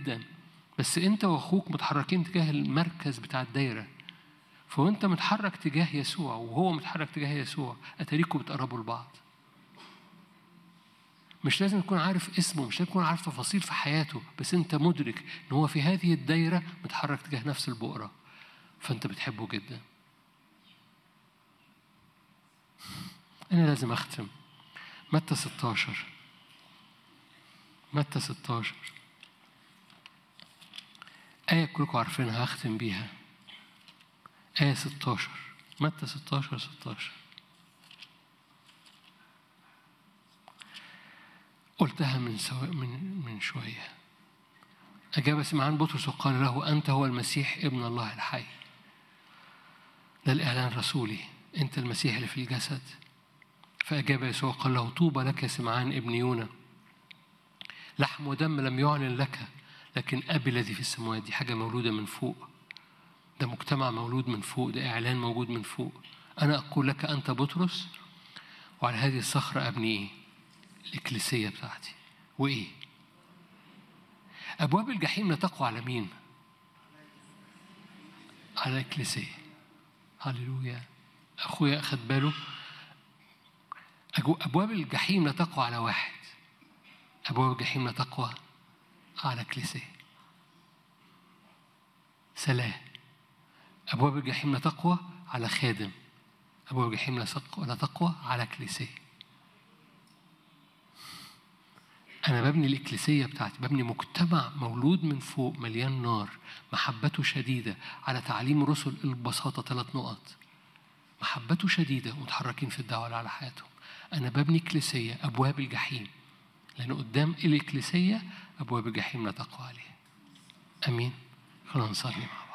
جدا بس انت واخوك متحركين تجاه المركز بتاع الدايره فوانت متحرك تجاه يسوع وهو متحرك تجاه يسوع اتاريكوا بتقربوا لبعض مش لازم تكون عارف اسمه مش لازم تكون عارف تفاصيل في حياته بس انت مدرك ان هو في هذه الدايره متحرك تجاه نفس البؤره فانت بتحبه جدا انا لازم اختم متى 16 متى 16 آية كلكم عارفينها هختم بيها آية 16 متى 16 16 قلتها من سو... من من شوية أجاب سمعان بطرس وقال له أنت هو المسيح ابن الله الحي ده الإعلان الرسولي أنت المسيح اللي في الجسد فأجاب يسوع قال له طوبى لك يا سمعان ابن يونا لحم ودم لم يعلن لك لكن أبي الذي في السماوات دي حاجة مولودة من فوق ده مجتمع مولود من فوق ده إعلان موجود من فوق أنا أقول لك أنت بطرس وعلى هذه الصخرة أبني إيه؟ الإكليسية بتاعتي وإيه؟ أبواب الجحيم لا تقوى على مين؟ على الإكليسية هللويا أخويا أخد باله أبواب الجحيم لا تقوى على واحد أبواب الجحيم لا تقوى على كليسية سلام أبواب الجحيم لا تقوى على خادم أبواب الجحيم لا تقوى على كليسية أنا ببني الإكليسية بتاعتي ببني مجتمع مولود من فوق مليان نار محبته شديدة على تعليم رسل البساطة ثلاث نقط محبته شديدة ومتحركين في الدعوة على حياتهم أنا ببني إكليسية أبواب الجحيم لأن قدام الإكليسية أبواب الجحيم لا تقوى عليها أمين خلونا نصلي معه